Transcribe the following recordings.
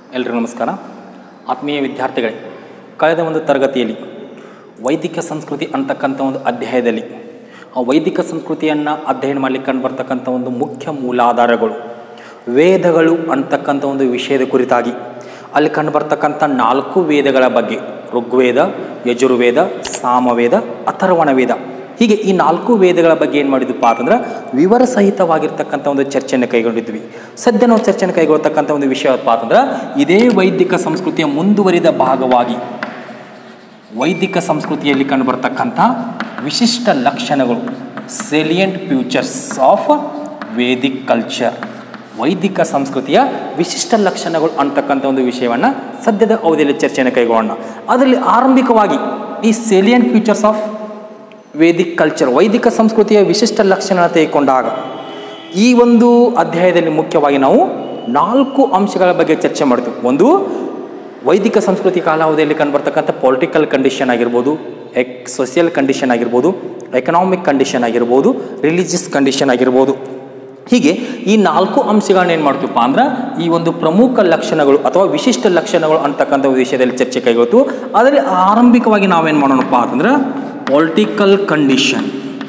ಎಲ್ರಿಗೂ ನಮಸ್ಕಾರ ಆತ್ಮೀಯ ವಿದ್ಯಾರ್ಥಿಗಳೇ ಕಳೆದ ಒಂದು ತರಗತಿಯಲ್ಲಿ ವೈದಿಕ ಸಂಸ್ಕೃತಿ ಅಂತಕ್ಕಂಥ ಒಂದು ಅಧ್ಯಾಯದಲ್ಲಿ ಆ ವೈದಿಕ ಸಂಸ್ಕೃತಿಯನ್ನು ಅಧ್ಯಯನ ಮಾಡಲಿಕ್ಕೆ ಕಂಡು ಬರ್ತಕ್ಕಂಥ ಒಂದು ಮುಖ್ಯ ಮೂಲಾಧಾರಗಳು ವೇದಗಳು ಅಂತಕ್ಕಂಥ ಒಂದು ವಿಷಯದ ಕುರಿತಾಗಿ ಅಲ್ಲಿ ಕಂಡು ಬರ್ತಕ್ಕಂಥ ನಾಲ್ಕು ವೇದಗಳ ಬಗ್ಗೆ ಋಗ್ವೇದ ಯಜುರ್ವೇದ ಸಾಮವೇದ ಅಥರ್ವಣ ವೇದ ಹೀಗೆ ಈ ನಾಲ್ಕು ವೇದಗಳ ಬಗ್ಗೆ ಏನು ಮಾಡಿದ್ವಪ್ಪ ಅಂತಂದ್ರೆ ವಿವರ ಸಹಿತವಾಗಿರ್ತಕ್ಕಂಥ ಒಂದು ಚರ್ಚೆಯನ್ನು ಕೈಗೊಂಡಿದ್ವಿ ಸದ್ಯ ನಾವು ಚರ್ಚೆಯನ್ನು ಕೈಗೊಳ್ತಕ್ಕಂಥ ಒಂದು ವಿಷಯಪ್ಪ ಅಂತಂದ್ರೆ ಇದೇ ವೈದಿಕ ಸಂಸ್ಕೃತಿಯ ಮುಂದುವರಿದ ಭಾಗವಾಗಿ ವೈದಿಕ ಸಂಸ್ಕೃತಿಯಲ್ಲಿ ಕಂಡುಬರ್ತಕ್ಕಂಥ ವಿಶಿಷ್ಟ ಲಕ್ಷಣಗಳು salient features of Vedic culture ವೈದಿಕ ಸಂಸ್ಕೃತಿಯ ವಿಶಿಷ್ಟ ಲಕ್ಷಣಗಳು ಅಂತಕ್ಕಂಥ ಒಂದು ವಿಷಯವನ್ನು ಸದ್ಯದ ಅವಧಿಯಲ್ಲಿ ಚರ್ಚೆಯನ್ನು ಕೈಗೊಳ್ಳೋಣ ಅದರಲ್ಲಿ ಆರಂಭಿಕವಾಗಿ ಈ salient features of Vedic culture ವೈದಿಕ ಸಂಸ್ಕೃತಿಯ ವಿಶಿಷ್ಟ ಲಕ್ಷಣ ತೆಗೆದುಕೊಂಡಾಗ ಈ ಒಂದು ಅಧ್ಯಾಯದಲ್ಲಿ ಮುಖ್ಯವಾಗಿ ನಾವು ನಾಲ್ಕು ಅಂಶಗಳ ಬಗ್ಗೆ ಚರ್ಚೆ ಮಾಡ್ತೀವಿ ಒಂದು ವೈದಿಕ ಸಂಸ್ಕೃತಿ ಕಾಲಾವಧಿಯಲ್ಲಿ ಕಂಡುಬರ್ತಕ್ಕಂಥ ಪೊಲಿಟಿಕಲ್ ಕಂಡೀಷನ್ ಆಗಿರ್ಬೋದು ಎಕ್ ಸೋಷಿಯಲ್ ಕಂಡೀಷನ್ ಆಗಿರ್ಬೋದು ಎಕನಾಮಿಕ್ ಕಂಡೀಷನ್ ಆಗಿರ್ಬೋದು ರಿಲಿಜಿಯಸ್ ಕಂಡೀಷನ್ ಆಗಿರ್ಬೋದು ಹೀಗೆ ಈ ನಾಲ್ಕು ಅಂಶಗಳನ್ನ ಏನು ಮಾಡ್ತೀವಪ್ಪ ಅಂದ್ರೆ ಈ ಒಂದು ಪ್ರಮುಖ ಲಕ್ಷಣಗಳು ಅಥವಾ ವಿಶಿಷ್ಟ ಲಕ್ಷಣಗಳು ಅಂತಕ್ಕಂಥ ಒಂದು ವಿಷಯದಲ್ಲಿ ಚರ್ಚೆ ಕೈಗೊಳ್ತು ಅದರಲ್ಲಿ ಆರಂಭಿಕವಾಗಿ ನಾವೇನು ಮಾಡೋಣಪ್ಪ ಅಂತಂದ್ರೆ ಪೊಲಿಟಿಕಲ್ ಕಂಡೀಷನ್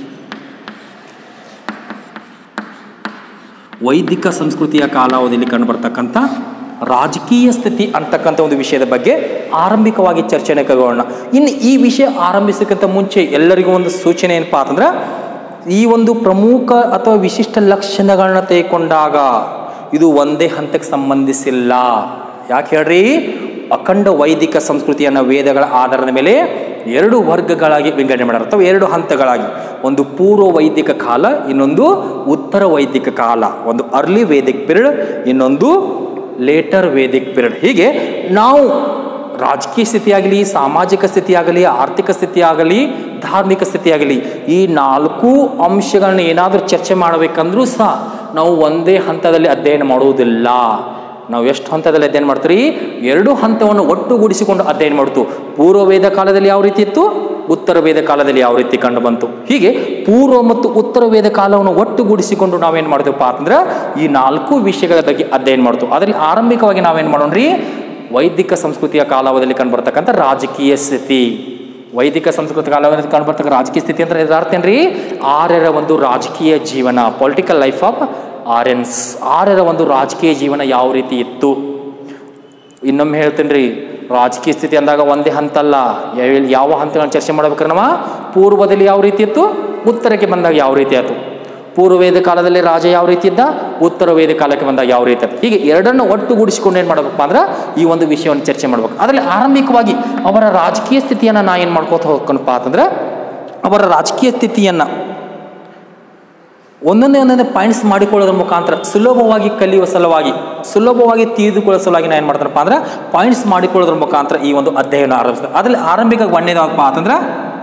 ವೈದಿಕ ಸಂಸ್ಕೃತಿಯ ಕಾಲಾವಧಿಯಲ್ಲಿ ಕಂಡುಬರ್ತಕ್ಕಂಥ ರಾಜಕೀಯ ಸ್ಥಿತಿ ಅಂತಕ್ಕಂಥ ಒಂದು ವಿಷಯದ ಬಗ್ಗೆ ಆರಂಭಿಕವಾಗಿ ಚರ್ಚೆನೆ ಕೈಗೊಳ್ಳೋಣ ಇನ್ನು ಈ ವಿಷಯ ಆರಂಭಿಸೋಕ್ಕಿಂತ ಮುಂಚೆ ಎಲ್ಲರಿಗೂ ಒಂದು ಸೂಚನೆ ಏನಪ್ಪ ಅಂತಂದ್ರೆ ಈ ಒಂದು ಪ್ರಮುಖ ಅಥವಾ ವಿಶಿಷ್ಟ ಲಕ್ಷಣಗಳನ್ನ ತೆಗೆದುಕೊಂಡಾಗ ಇದು ಒಂದೇ ಹಂತಕ್ಕೆ ಸಂಬಂಧಿಸಿಲ್ಲ ಯಾಕೆ ಹೇಳ್ರಿ ಅಖಂಡ ವೈದಿಕ ಸಂಸ್ಕೃತಿಯನ್ನು ವೇದಗಳ ಆಧಾರದ ಮೇಲೆ ಎರಡು ವರ್ಗಗಳಾಗಿ ವಿಂಗಡಣೆ ಮಾಡ್ಯಾರ ಅಥವಾ ಎರಡು ಹಂತಗಳಾಗಿ ಒಂದು ಪೂರ್ವ ವೈದಿಕ ಕಾಲ ಇನ್ನೊಂದು ಉತ್ತರ ವೈದಿಕ ಕಾಲ ಒಂದು ಅರ್ಲಿ ವೇದಿಕ್ ಪಿರಿಯಡ್ ಇನ್ನೊಂದು ಲೇಟರ್ ವೇದಿಕ್ ಪಿರಿಯಡ್ ಹೀಗೆ ನಾವು ರಾಜಕೀಯ ಸ್ಥಿತಿಯಾಗಲಿ ಸಾಮಾಜಿಕ ಸ್ಥಿತಿಯಾಗಲಿ ಆರ್ಥಿಕ ಸ್ಥಿತಿಯಾಗಲಿ ಧಾರ್ಮಿಕ ಸ್ಥಿತಿಯಾಗಲಿ ಈ ನಾಲ್ಕು ಅಂಶಗಳನ್ನ ಏನಾದರೂ ಚರ್ಚೆ ಮಾಡಬೇಕಂದ್ರೂ ಸಹ ನಾವು ಒಂದೇ ಹಂತದಲ್ಲಿ ಅಧ್ಯಯನ ಮಾಡುವುದಿಲ್ಲ ನಾವು ಎಷ್ಟು ಹಂತದಲ್ಲಿ ಅಧ್ಯಯನ ಮಾಡ್ತೀರಿ ಎರಡು ಹಂತವನ್ನು ಒಟ್ಟುಗೂಡಿಸಿಕೊಂಡು ಅಧ್ಯಯನ ಮಾಡ್ತು ಪೂರ್ವ ವೇದ ಕಾಲದಲ್ಲಿ ಯಾವ ರೀತಿ ಇತ್ತು ಉತ್ತರ ವೇದ ಕಾಲದಲ್ಲಿ ಯಾವ ರೀತಿ ಕಂಡು ಬಂತು ಹೀಗೆ ಪೂರ್ವ ಮತ್ತು ಉತ್ತರ ವೇದ ಕಾಲವನ್ನು ಒಟ್ಟುಗೂಡಿಸಿಕೊಂಡು ನಾವೇನು ಮಾಡ್ತೀವಪ್ಪ ಅಂತಂದ್ರೆ ಈ ನಾಲ್ಕು ವಿಷಯಗಳ ಬಗ್ಗೆ ಅಧ್ಯಯನ ಮಾಡ್ತು ಅದರಲ್ಲಿ ಆರಂಭಿಕವಾಗಿ ನಾವೇನು ಮಾಡೋಣ್ರಿ ವೈದಿಕ ಸಂಸ್ಕೃತಿಯ ಕಾಲಾವಧಿಯಲ್ಲಿ ಕಂಡುಬರ್ತಕ್ಕಂಥ ರಾಜಕೀಯ ಸ್ಥಿತಿ ವೈದಿಕ ಸಂಸ್ಕೃತಿ ಕಾಲಾವಧಿಯಲ್ಲಿ ಕಂಡುಬರ್ತಕ್ಕ ರಾಜಕೀಯ ಸ್ಥಿತಿ ಅಂದ್ರೆ ಇದರ ಅರ್ಥ ಏನ್ರಿ ಆರ್ಯರ ಒಂದು ರಾಜಕೀಯ ಜೀವನ ಪೊಲಿಟಿಕಲ್ ಲೈಫ್ ಆಫ್ ಆರ್ಯನ್ಸ್ ಆರ್ಯರ ಒಂದು ರಾಜಕೀಯ ಜೀವನ ಯಾವ ರೀತಿ ಇತ್ತು ಇನ್ನೊಮ್ಮೆ ಹೇಳ್ತೇನೆ ರೀ ರಾಜಕೀಯ ಸ್ಥಿತಿ ಅಂದಾಗ ಒಂದೇ ಹಂತ ಅಲ್ಲ ಯಾವ- ಯಾವ ಹಂತಗಳನ್ನು ಚರ್ಚೆ ಮಾಡ್ಬೇಕಾದ್ರೆ ನಮ್ಮ ಪೂರ್ವದಲ್ಲಿ ಯಾವ ರೀತಿ ಇತ್ತು ಉತ್ತರಕ್ಕೆ ಬಂದಾಗ ಯಾವ ರೀತಿ ಆಯಿತು ಪೂರ್ವ ವೇದ ಕಾಲದಲ್ಲಿ ರಾಜ ಯಾವ ರೀತಿ ಇದ್ದ ಉತ್ತರ ವೇದ ಕಾಲಕ್ಕೆ ಬಂದಾಗ ಯಾವ ರೀತಿ ಆಯ್ತು ಹೀಗೆ ಎರಡನ್ನು ಒಟ್ಟುಗೂಡಿಸಿಕೊಂಡು ಏನು ಮಾಡ್ಬೇಕಪ್ಪ ಅಂದ್ರೆ ಈ ಒಂದು ವಿಷಯವನ್ನು ಚರ್ಚೆ ಮಾಡ್ಬೇಕು ಅದರಲ್ಲಿ ಆರಂಭಿಕವಾಗಿ ಅವರ ರಾಜಕೀಯ ಸ್ಥಿತಿಯನ್ನು ನಾ ಏನು ಮಾಡ್ಕೋತ ಹೋಗ್ಕನಪ್ಪ ಅಂತಂದ್ರೆ ಅವರ ರಾಜಕೀಯ ಸ್ಥಿತಿಯನ್ನು ಒಂದೊಂದೇ ಒಂದೊಂದೇ ಪಾಯಿಂಟ್ಸ್ ಮಾಡಿಕೊಳ್ಳೋದ್ರ ಮುಖಾಂತರ ಸುಲಭವಾಗಿ ಕಲಿಯುವ ಸಲುವಾಗಿ ಸುಲಭವಾಗಿ ತಿಳಿದುಕೊಳ್ಳೋ ಸಲುವಾಗಿ ನಾನು ಏನು ಮಾಡ್ತಾರಪ್ಪ ಅಂದ್ರೆ ಪಾಯಿಂಟ್ಸ್ ಮಾಡಿಕೊಳ್ಳೋದ್ರ ಮುಖಾಂತರ ಈ ಒಂದು ಅಧ್ಯಯನ ಆರಂಭಿಸ್ತಾರೆ ಅದರಲ್ಲಿ ಆರಂಭಿಕ ಒಂದೇದಪ್ಪ ಅಂತಂದ್ರೆ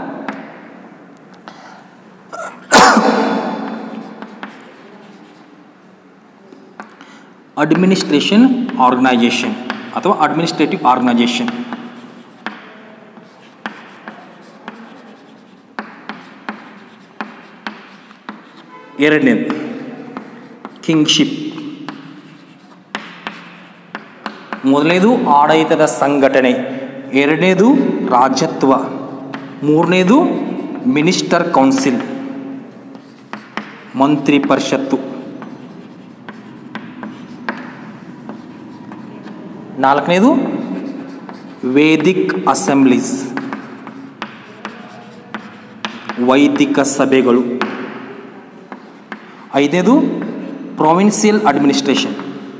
ಅಡ್ಮಿನಿಸ್ಟ್ರೇಷನ್ ಆರ್ಗನೈಜೇಷನ್ ಅಥವಾ ಅಡ್ಮಿನಿಸ್ಟ್ರೇಟಿವ್ ಆರ್ಗನೈಜೇಷನ್ ಎರಡನೇದು ಕಿಂಗ್ಶಿಪ್ ಮೊದಲನೇದು ಆಡಳಿತದ ಸಂಘಟನೆ ಎರಡನೇದು ರಾಜ್ಯತ್ವ ಮೂರನೇದು ಮಿನಿಸ್ಟರ್ ಕೌನ್ಸಿಲ್ ಮಂತ್ರಿ ಪರಿಷತ್ತು ನಾಲ್ಕನೇದು ವೇದಿಕ್ ಅಸೆಂಬ್ಲೀಸ್ ವೈದಿಕ ಸಭೆಗಳು ಐದನೇದು provincial administration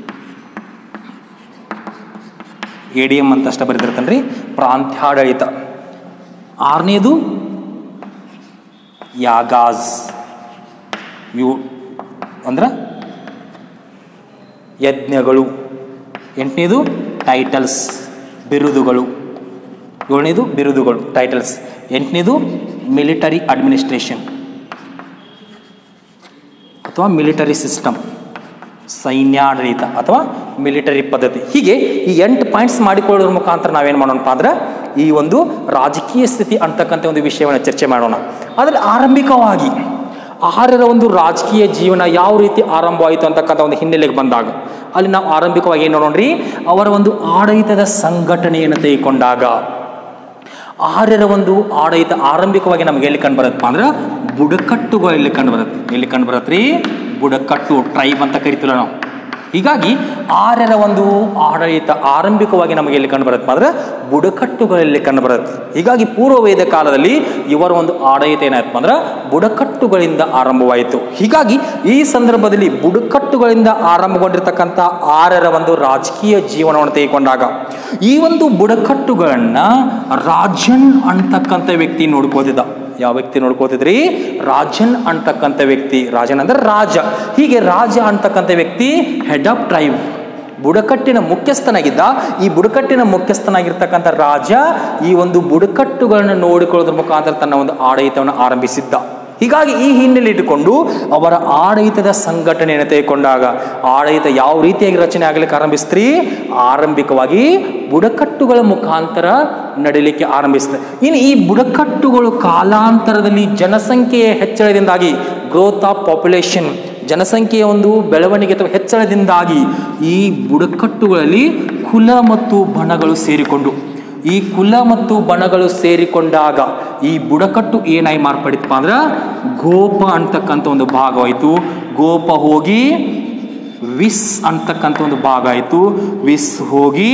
A D M ಅಂತ ಅಷ್ಟೇ ಬರೆದಿರ್ತಾನೆ ರೀ ಪ್ರಾಂತ್ಯಾಡಳಿತ ಆರನೇದು ಯಾಗಾಸ್ ಇವು ಅಂದ್ರೆ ಯಜ್ಞಗಳು ಎಂಟನೇದು ಟೈಟಲ್ಸ್ ಬಿರುದುಗಳು ಏಳನೇದು ಬಿರುದುಗಳು ಟೈಟಲ್ಸ್ ಎಂಟನೇದು ಮಿಲಿಟರಿ ಅಡ್ಮಿನಿಸ್ಟ್ರೇಷನ್ ಅಥವಾ ಮಿಲಿಟರಿ ಸಿಸ್ಟಮ್ ಸೈನ್ಯಾಡಳಿತ ಅಥವಾ ಮಿಲಿಟರಿ ಪದ್ಧತಿ ಹೀಗೆ ಈ ಎಂಟು ಪಾಯಿಂಟ್ಸ್ ಮಾಡಿಕೊಳ್ಳೋದ್ರ ಮುಖಾಂತರ ನಾವೇನು ಮಾಡೋಣಪ್ಪ ಅಂದ್ರೆ ಈ ಒಂದು ರಾಜಕೀಯ ಸ್ಥಿತಿ ಅಂತಕ್ಕಂಥ ಒಂದು ವಿಷಯವನ್ನು ಚರ್ಚೆ ಮಾಡೋಣ ಅದರಲ್ಲಿ ಆರಂಭಿಕವಾಗಿ ಆರ್ಯರ ಒಂದು ರಾಜಕೀಯ ಜೀವನ ಯಾವ ರೀತಿ ಆರಂಭವಾಯಿತು ಅಂತಕ್ಕಂಥ ಒಂದು ಹಿನ್ನೆಲೆಗೆ ಬಂದಾಗ ಅಲ್ಲಿ ನಾವು ಆರಂಭಿಕವಾಗಿ ಏನು ನೋಡೋಣ್ರಿ ಅವರ ಒಂದು ಆಡಳಿತದ ಸಂಘಟನೆಯನ್ನು ತೆಗೆದುಕೊಂಡಾಗ ಆರ್ಯರ ಒಂದು ಆಡಳಿತ ಆರಂಭಿಕವಾಗಿ ನಮಗೆ ಎಲ್ಲಿ ಕಂಡು ಬರುತ್ತಪ್ಪ ಅಂದ್ರೆ ಬುಡಕಟ್ಟುಗಳು ಎಲ್ಲಿ ಕಂಡು ಬರುತ್ತೆ ಎಲ್ಲಿ ಕಂಡು ಬರತ್ರಿ ಬುಡಕಟ್ಟು ಟ್ರೈಬ್ ಅಂತ ಕರಿತೀವಿ ನಾವು ಹೀಗಾಗಿ ಆರ್ಯರ ಒಂದು ಆಡಳಿತ ಆರಂಭಿಕವಾಗಿ ನಮಗೆ ಎಲ್ಲಿ ಕಂಡು ಬರುತ್ತಪ್ಪ ಅಂದ್ರೆ ಬುಡಕಟ್ಟುಗಳಲ್ಲಿ ಕಂಡು ಬರುತ್ತೆ ಹೀಗಾಗಿ ಪೂರ್ವ ವೇದ ಕಾಲದಲ್ಲಿ ಇವರ ಒಂದು ಆಡಳಿತ ಏನಾಯ್ತಪ್ಪ ಅಂದ್ರೆ ಬುಡಕಟ್ಟುಗಳಿಂದ ಆರಂಭವಾಯಿತು ಹೀಗಾಗಿ ಈ ಸಂದರ್ಭದಲ್ಲಿ ಬುಡಕಟ್ಟುಗಳಿಂದ ಆರಂಭಗೊಂಡಿರ್ತಕ್ಕಂಥ ಆರ್ಯರ ಒಂದು ರಾಜಕೀಯ ಜೀವನವನ್ನು ತೆಗೆದುಕೊಂಡಾಗ ಈ ಒಂದು ಬುಡಕಟ್ಟುಗಳನ್ನ ರಾಜನ್ ಅಂತಕ್ಕಂಥ ವ್ಯಕ್ತಿ ನೋಡ್ಕೋತಿದ್ದ ಯಾವ ವ್ಯಕ್ತಿ ನೋಡ್ಕೋತಿದ್ರಿ ರಾಜನ್ ಅಂತಕ್ಕಂಥ ವ್ಯಕ್ತಿ ರಾಜನ್ ಅಂದ್ರೆ ರಾಜ ಹೀಗೆ ರಾಜ ಅಂತಕ್ಕಂಥ ವ್ಯಕ್ತಿ ಹೆಡ್ ಆಫ್ ಟ್ರೈಬ್ ಬುಡಕಟ್ಟಿನ ಮುಖ್ಯಸ್ಥನಾಗಿದ್ದ ಈ ಬುಡಕಟ್ಟಿನ ಮುಖ್ಯಸ್ಥನಾಗಿರ್ತಕ್ಕಂಥ ರಾಜ ಈ ಒಂದು ಬುಡಕಟ್ಟುಗಳನ್ನು ನೋಡಿಕೊಳ್ಳೋದ್ರ ಮುಖಾಂತರ ತನ್ನ ಒಂದು ಆಡಳಿತವನ್ನು ಆರಂಭಿಸಿದ್ದ ಹೀಗಾಗಿ ಈ ಹಿನ್ನೆಲೆ ಇಟ್ಟುಕೊಂಡು ಅವರ ಆಡಳಿತದ ಸಂಘಟನೆಯನ್ನು ತೆಗೆದುಕೊಂಡಾಗ ಆಡಳಿತ ಯಾವ ರೀತಿಯಾಗಿ ರಚನೆ ಆಗಲಿಕ್ಕೆ ಆರಂಭಿಸ್ತ್ರಿ ಆರಂಭಿಕವಾಗಿ ಬುಡಕಟ್ಟುಗಳ ಮುಖಾಂತರ ನಡೀಲಿಕ್ಕೆ ಆರಂಭಿಸಿದೆ ಇನ್ನು ಈ ಬುಡಕಟ್ಟುಗಳು ಕಾಲಾಂತರದಲ್ಲಿ ಜನಸಂಖ್ಯೆಯ ಹೆಚ್ಚಳದಿಂದಾಗಿ ಗ್ರೋತ್ ಆಫ್ ಪಾಪ್ಯುಲೇಷನ್ ಜನಸಂಖ್ಯೆಯ ಒಂದು ಬೆಳವಣಿಗೆ ಅಥವಾ ಹೆಚ್ಚಳದಿಂದಾಗಿ ಈ ಬುಡಕಟ್ಟುಗಳಲ್ಲಿ ಕುಲ ಮತ್ತು ಬಣಗಳು ಸೇರಿಕೊಂಡು ಈ ಕುಲ ಮತ್ತು ಬಣಗಳು ಸೇರಿಕೊಂಡಾಗ ಈ ಬುಡಕಟ್ಟು ಏನಾಗಿ ಮಾರ್ಪಡಿತಪ್ಪ ಅಂದ್ರೆ ಗೋಪ ಅಂತಕ್ಕಂಥ ಒಂದು ಭಾಗವಾಯಿತು ಗೋಪ ಹೋಗಿ ವಿಸ್ ಅಂತಕ್ಕಂಥ ಒಂದು ಭಾಗ ಆಯಿತು ವಿಸ್ ಹೋಗಿ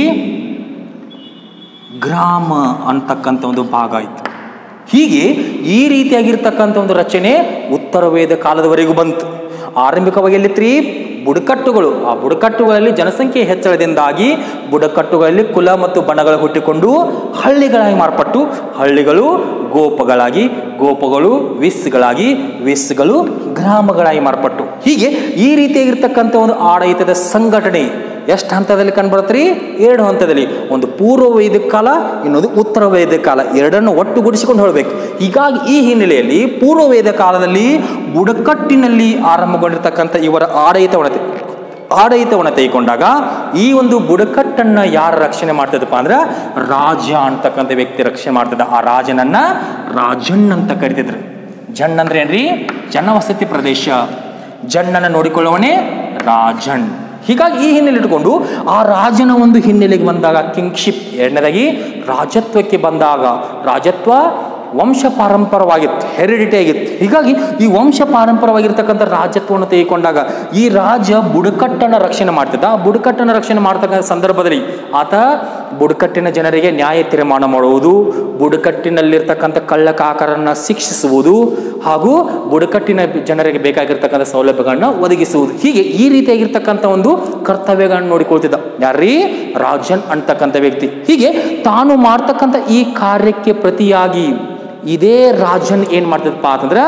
ಗ್ರಾಮ ಅಂತಕ್ಕಂಥ ಒಂದು ಭಾಗ ಆಯಿತು ಹೀಗೆ ಈ ರೀತಿಯಾಗಿರ್ತಕ್ಕಂಥ ಒಂದು ರಚನೆ ಉತ್ತರ ವೇದ ಕಾಲದವರೆಗೂ ಬಂತು ಆರಂಭಿಕವಾಗಿ ಎಲ್ಲಿತ್ರಿ ಬುಡಕಟ್ಟುಗಳು ಆ ಬುಡಕಟ್ಟುಗಳಲ್ಲಿ ಜನಸಂಖ್ಯೆ ಹೆಚ್ಚಳದಿಂದಾಗಿ ಬುಡಕಟ್ಟುಗಳಲ್ಲಿ ಕುಲ ಮತ್ತು ಬಣಗಳು ಹುಟ್ಟಿಕೊಂಡು ಹಳ್ಳಿಗಳಾಗಿ ಮಾರ್ಪಟ್ಟು ಹಳ್ಳಿಗಳು ಗೋಪಗಳಾಗಿ ಗೋಪಗಳು ವಿಸ್ಗಳಾಗಿ ವಿಸ್ಗಳು ಗ್ರಾಮಗಳಾಗಿ ಮಾರ್ಪಟ್ಟು ಹೀಗೆ ಈ ರೀತಿಯಾಗಿರ್ತಕ್ಕಂಥ ಒಂದು ಆಡಳಿತದ ಸಂಘಟನೆ ಎಷ್ಟು ಹಂತದಲ್ಲಿ ಕಂಡುಬರುತ್ತೆ ಎರಡು ಹಂತದಲ್ಲಿ ಒಂದು ಪೂರ್ವ ವೈದಿಕ ಕಾಲ ಇನ್ನೊಂದು ಉತ್ತರ ವೈದಿಕ ಕಾಲ ಎರಡನ್ನು ಒಟ್ಟುಗೂಡಿಸಿಕೊಂಡು ಹೇಳಬೇಕು ಹೀಗಾಗಿ ಈ ಹಿನ್ನೆಲೆಯಲ್ಲಿ ಪೂರ್ವ ವೇದ ಕಾಲದಲ್ಲಿ ಬುಡಕಟ್ಟಿನಲ್ಲಿ ಆರಂಭಗೊಂಡಿರ್ತಕ್ಕಂಥ ಇವರ ಆಡಳಿತವನ್ನು ತೆ- ಆಡಳಿತವನ್ನು ತೆಗೆದುಕೊಂಡಾಗ ಈ ಒಂದು ಬುಡಕಟ್ಟನ್ನ ಯಾರು ರಕ್ಷಣೆ ಮಾಡ್ತಿದ್ದಪ್ಪ ಅಂದ್ರೆ ರಾಜ ಅಂತಕ್ಕಂಥ ವ್ಯಕ್ತಿ ರಕ್ಷಣೆ ಮಾಡ್ತಿದ್ದ ಆ ರಾಜನನ್ನ ರಾಜನ್ ಅಂತ ಕರಿತಿದ್ರು ಜನ್ ಅಂದ್ರೆ ಏನ್ರಿ ಜನವಸತಿ ಪ್ರದೇಶ ಜನ್ನನ್ನು ನೋಡಿಕೊಳ್ಳುವವನೇ ರಾಜನ್ ಹೀಗಾಗಿ ಈ ಹಿನ್ನೆಲೆ ಇಟ್ಕೊಂಡು ಆ ರಾಜನ ಒಂದು ಹಿನ್ನೆಲೆಗೆ ಬಂದಾಗ ಕಿಂಗ್ಶಿಪ್ ಎರಡನೇದಾಗಿ ರಾಜತ್ವಕ್ಕೆ ಬಂದಾಗ ರಾಜತ್ವ ವಂಶ ಪಾರಂಪರವಾಗಿತ್ತು ಹೆರಿಡಿಟಿ ಆಗಿತ್ತು ಹೀಗಾಗಿ ಈ ವಂಶ ಪಾರಂಪರವಾಗಿರ್ತಕ್ಕಂಥ ರಾಜತ್ವವನ್ನು ತೆಗೆದುಕೊಂಡಾಗ ಈ ರಾಜ ಬುಡಕಟ್ಟನ್ನು ರಕ್ಷಣೆ ಮಾಡ್ತಿದ್ದ ಆ ಬುಡಕಟ್ಟನ್ನು ರಕ್ಷಣೆ ಮಾಡ್ತಕ್ಕಂಥ ಸಂದರ್ಭದಲ್ಲಿ ಆತ ಬುಡಕಟ್ಟಿನ ಜನರಿಗೆ ನ್ಯಾಯ ತೀರ್ಮಾನ ಮಾಡುವುದು ಬುಡಕಟ್ಟಿನಲ್ಲಿರ್ತಕ್ಕಂಥ ಕಳ್ಳಕಾಕರನ್ನು ಶಿಕ್ಷಿಸುವುದು ಹಾಗೂ ಬುಡಕಟ್ಟಿನ ಜನರಿಗೆ ಬೇಕಾಗಿರ್ತಕ್ಕಂಥ ಸೌಲಭ್ಯಗಳನ್ನ ಒದಗಿಸುವುದು ಹೀಗೆ ಈ ರೀತಿಯಾಗಿರ್ತಕ್ಕಂಥ ಒಂದು ಕರ್ತವ್ಯಗಳನ್ನು ನೋಡಿಕೊಳ್ತಿದ್ದ ಯಾರೀ ರಾಜನ್ ಅಂತಕ್ಕಂಥ ವ್ಯಕ್ತಿ ಹೀಗೆ ತಾನು ಮಾಡ್ತಕ್ಕಂಥ ಈ ಕಾರ್ಯಕ್ಕೆ ಪ್ರತಿಯಾಗಿ ಇದೇ ರಾಜನ್ ಏನು ಮಾಡ್ತಿದ್ದಪ್ಪ ಅಂತಂದ್ರೆ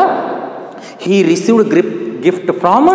he received grip gift from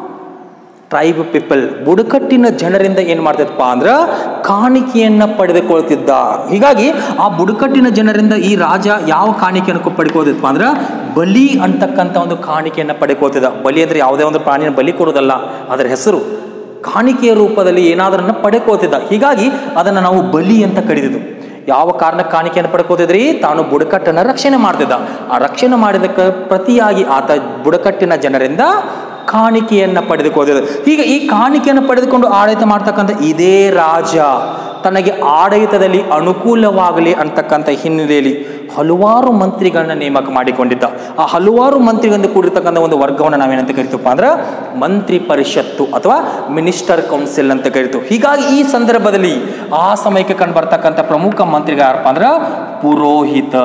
tribe people ಬುಡಕಟ್ಟಿನ ಜನರಿಂದ ಏನು ಮಾಡ್ತಿದ್ದಪ್ಪ ಅಂದ್ರೆ ಕಾಣಿಕೆಯನ್ನ ಪಡೆದುಕೊಳ್ತಿದ್ದ ಹೀಗಾಗಿ ಆ ಬುಡಕಟ್ಟಿನ ಜನರಿಂದ ಈ ರಾಜ ಯಾವ ಕಾಣಿಕೆಯನ್ನು ಪಡ್ಕೋತಿದ್ಪ ಅಂದ್ರೆ ಬಲಿ ಅಂತಕ್ಕಂಥ ಒಂದು ಕಾಣಿಕೆಯನ್ನು ಪಡ್ಕೋತಿದ್ದ ಬಲಿ ಅಂದ್ರೆ ಯಾವುದೇ ಒಂದು ಪ್ರಾಣಿನ ಬಲಿ ಕೊಡೋದಲ್ಲ ಅದರ ಹೆಸರು ಕಾಣಿಕೆಯ ರೂಪದಲ್ಲಿ ಏನಾದ್ರನ್ನ ಪಡ್ಕೋತಿದ್ದ ಹೀಗಾಗಿ ಅದನ್ನು ನಾವು ಬಲಿ ಅಂತ ಕರೀತಿದ್ದು ಯಾವ ಕಾರಣ ಕಾಣಿಕೆಯನ್ನು ಪಡ್ಕೋತಿದ್ರಿ ತಾನು ಬುಡಕಟ್ಟನ್ನು ರಕ್ಷಣೆ ಮಾಡ್ತಿದ್ದ ಆ ರಕ್ಷಣೆ ಮಾಡಿದಕ್ಕೆ ಪ್ರತಿಯಾಗಿ ಆತ ಬುಡಕಟ್ಟಿನ ಜನರಿಂದ ಕಾಣಿಕೆಯನ್ನು ಪಡೆದುಕೋದಿದೆ ಹೀಗೆ ಈ ಕಾಣಿಕೆಯನ್ನು ಪಡೆದುಕೊಂಡು ಆಡಳಿತ ಮಾಡ್ತಕ್ಕಂಥ ಇದೇ ರಾಜ ತನಗೆ ಆಡಳಿತದಲ್ಲಿ ಅನುಕೂಲವಾಗಲಿ ಅಂತಕ್ಕಂಥ ಹಿನ್ನೆಲೆಯಲ್ಲಿ ಹಲವಾರು ಮಂತ್ರಿಗಳನ್ನ ನೇಮಕ ಮಾಡಿಕೊಂಡಿದ್ದ ಆ ಹಲವಾರು ಮಂತ್ರಿಗಳಿಂದ ಕೂಡಿರ್ತಕ್ಕಂಥ ಒಂದು ವರ್ಗವನ್ನು ನಾವೇನಂತ ಕರಿತೀವಪ್ಪ ಅಂದ್ರೆ ಮಂತ್ರಿ ಪರಿಷತ್ತು ಅಥವಾ ಮಿನಿಸ್ಟರ್ ಕೌನ್ಸಿಲ್ ಅಂತ ಕರಿತು ಹೀಗಾಗಿ ಈ ಸಂದರ್ಭದಲ್ಲಿ ಆ ಸಮಯಕ್ಕೆ ಕಂಡು ಬರ್ತಕ್ಕಂಥ ಪ್ರಮುಖ ಮಂತ್ರಿಗಳು ಯಾರಪ್ಪ ಅಂದ್ರೆ ಪುರೋಹಿತ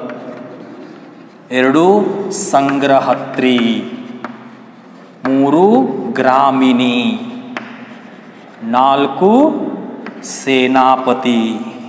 ಎರಡು ಸಂಗ್ರಹತ್ರಿ ಮೂರು ಗ್ರಾಮಿಣಿ ನಾಲ್ಕು ಸೇನಾಪತಿ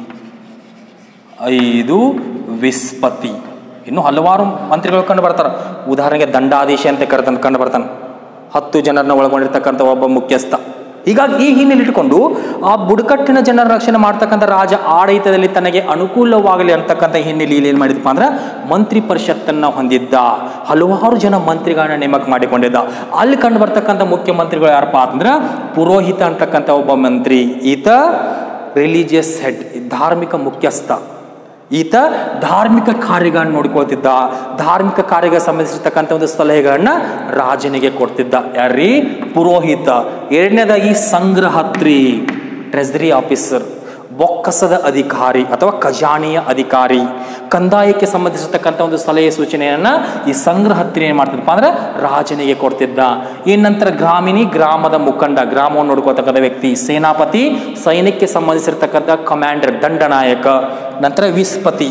ಐದು ವಿಸ್ಪತಿ ಇನ್ನು ಹಲವಾರು ಮಂತ್ರಿಗಳು ಕಂಡು ಬರ್ತಾರೆ ಉದಾಹರಣೆಗೆ ದಂಡಾಧೀಶ ಅಂತ ಕರೆತ ಕಂಡು ಬರ್ತಾನೆ ಹತ್ತು ಜನರನ್ನ ಒಳಗೊಂಡಿರ್ತಕ್ಕಂಥ ಒಬ್ಬ ಮುಖ್ಯಸ್ಥ ಹೀಗಾಗಿ ಈ ಹಿನ್ನೆಲೆ ಇಟ್ಕೊಂಡು ಆ ಬುಡಕಟ್ಟಿನ ಜನರ ರಕ್ಷಣೆ ಮಾಡ್ತಕ್ಕಂಥ ರಾಜ ಆಡಳಿತದಲ್ಲಿ ತನಗೆ ಅನುಕೂಲವಾಗಲಿ ಅಂತಕ್ಕಂಥ ಹಿನ್ನೆಲೆಯಲ್ಲಿ ಏನು ಮಾಡಿದಪ್ಪ ಅಂದ್ರೆ ಮಂತ್ರಿ ಪರಿಷತ್ತನ್ನು ಹೊಂದಿದ್ದ ಹಲವಾರು ಜನ ಮಂತ್ರಿಗಳನ್ನ ನೇಮಕ ಮಾಡಿಕೊಂಡಿದ್ದ ಅಲ್ಲಿ ಕಂಡು ಬರ್ತಕ್ಕಂಥ ಮುಖ್ಯಮಂತ್ರಿಗಳು ಯಾರಪ್ಪ ಅಂತಂದ್ರೆ ಪುರೋಹಿತ ಅಂತಕ್ಕಂಥ ಒಬ್ಬ ಮಂತ್ರಿ ಈತ ರಿಲಿಜಿಯಸ್ ಹೆಡ್ ಧಾರ್ಮಿಕ ಮುಖ್ಯಸ್ಥ ಈತ ಧಾರ್ಮಿಕ ಕಾರ್ಯಗಳನ್ನು ನೋಡ್ಕೊಳ್ತಿದ್ದ ಧಾರ್ಮಿಕ ಕಾರ್ಯಕ್ಕೆ ಸಂಬಂಧಿಸಿರ್ತಕ್ಕಂಥ ಒಂದು ಸಲಹೆಗಳನ್ನ ರಾಜನಿಗೆ ಕೊಡ್ತಿದ್ದ ಯಾರ್ರೀ ಪುರೋಹಿತ ಎರಡನೇದಾಗಿ ಸಂಗ್ರಹತ್ರಿ ಟ್ರೆಸರಿ ಆಫೀಸರ್ ಬೊಕ್ಕಸದ ಅಧಿಕಾರಿ ಅಥವಾ ಖಜಾನೆಯ ಅಧಿಕಾರಿ ಕಂದಾಯಕ್ಕೆ ಸಂಬಂಧಿಸಿರ್ತಕ್ಕಂಥ ಒಂದು ಸಲಹೆ ಸೂಚನೆಯನ್ನ ಈ ಸಂಗ್ರಹತ್ರಿ ಏನ್ ಮಾಡ್ತಿದ್ದಪ್ಪ ಅಂದ್ರೆ ರಾಜನಿಗೆ ಕೊಡ್ತಿದ್ದ ಈ ನಂತರ ಗ್ರಾಮಿಣಿ ಗ್ರಾಮದ ಮುಖಂಡ ಗ್ರಾಮವನ್ನು ನೋಡ್ಕೊಳ್ತಕ್ಕಂಥ ವ್ಯಕ್ತಿ ಸೇನಾಪತಿ ಸೈನ್ಯಕ್ಕೆ ಸಂಬಂಧಿಸಿರ್ತಕ್ಕಂಥ ಕಮಾಂಡರ್ ದಂಡನಾಯಕ ನಂತರ ವಿಸ್ಪತಿ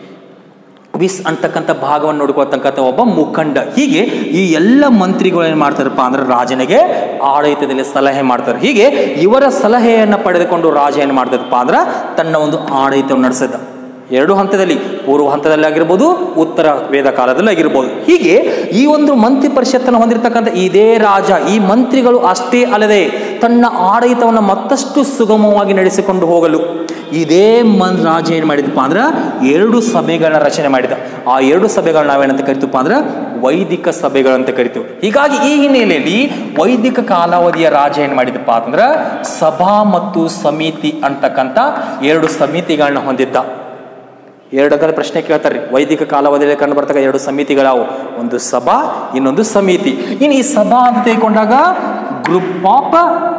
ವಿಸ್ ಅಂತಕ್ಕಂಥ ಭಾಗವನ್ನು ನೋಡ್ಕೊಳ್ತಕ್ಕಂಥ ಒಬ್ಬ ಮುಖಂಡ ಹೀಗೆ ಈ ಎಲ್ಲ ಮಂತ್ರಿಗಳು ಏನು ಮಾಡ್ತಾರಪ್ಪ ಅಂದ್ರೆ ರಾಜನಿಗೆ ಆಡಳಿತದಲ್ಲಿ ಸಲಹೆ ಮಾಡ್ತಾರೆ ಹೀಗೆ ಇವರ ಸಲಹೆಯನ್ನು ಪಡೆದುಕೊಂಡು ರಾಜ ಏನು ಮಾಡ್ತದಪ್ಪ ಅಂದ್ರೆ ತನ್ನ ಒಂದು ಆಡಳಿತವನ್ನು ನಡೆಸಿದ ಎರಡು ಹಂತದಲ್ಲಿ ಪೂರ್ವ ಹಂತದಲ್ಲಿ ಆಗಿರ್ಬೋದು ಉತ್ತರ ವೇದ ಕಾಲದಲ್ಲಿ ಆಗಿರ್ಬೋದು ಹೀಗೆ ಈ ಒಂದು ಮಂತ್ರಿ ಪರಿಷತ್ತನ್ನು ಹೊಂದಿರತಕ್ಕಂಥ ಇದೇ ರಾಜ ಈ ಮಂತ್ರಿಗಳು ಅಷ್ಟೇ ಅಲ್ಲದೆ ತನ್ನ ಆಡಳಿತವನ್ನು ಮತ್ತಷ್ಟು ಸುಗಮವಾಗಿ ನಡೆಸಿಕೊಂಡು ಹೋಗಲು ಇದೇ ಮನ್ ರಾಜ ಏನು ಮಾಡಿದಪ್ಪ ಅಂದ್ರೆ ಎರಡು ಸಭೆಗಳನ್ನ ರಚನೆ ಮಾಡಿದ ಆ ಎರಡು ಸಭೆಗಳನ್ನ ನಾವೇನಂತ ಕರಿತಪ್ಪ ಅಂದ್ರೆ ವೈದಿಕ ಸಭೆಗಳಂತ ಕರಿತೀವಿ ಹೀಗಾಗಿ ಈ ಹಿನ್ನೆಲೆಯಲ್ಲಿ ವೈದಿಕ ಕಾಲಾವಧಿಯ ರಾಜ ಏನು ಮಾಡಿದಪ್ಪ ಅಂತಂದ್ರೆ ಸಭಾ ಮತ್ತು ಸಮಿತಿ ಅಂತಕ್ಕಂಥ ಎರಡು ಸಮಿತಿಗಳನ್ನ ಹೊಂದಿದ್ದ ಎರಡಕ್ಕಂತ ಪ್ರಶ್ನೆ ಕೇಳ್ತಾರೆ ವೈದಿಕ ಕಾಲಾವಧಿಯಲ್ಲಿ ಕಂಡು ಬರ್ತಕ್ಕ ಎರಡು ಸಮಿತಿಗಳಾವು ಒಂದು ಸಭಾ ಇನ್ನೊಂದು ಸಮಿತಿ ಇನ್ನು ಈ ಸಭಾ ಅಂತ ತೆಗೆದುಕೊಂಡಾಗ ಗ್ರೂಪ್ ಆಫ್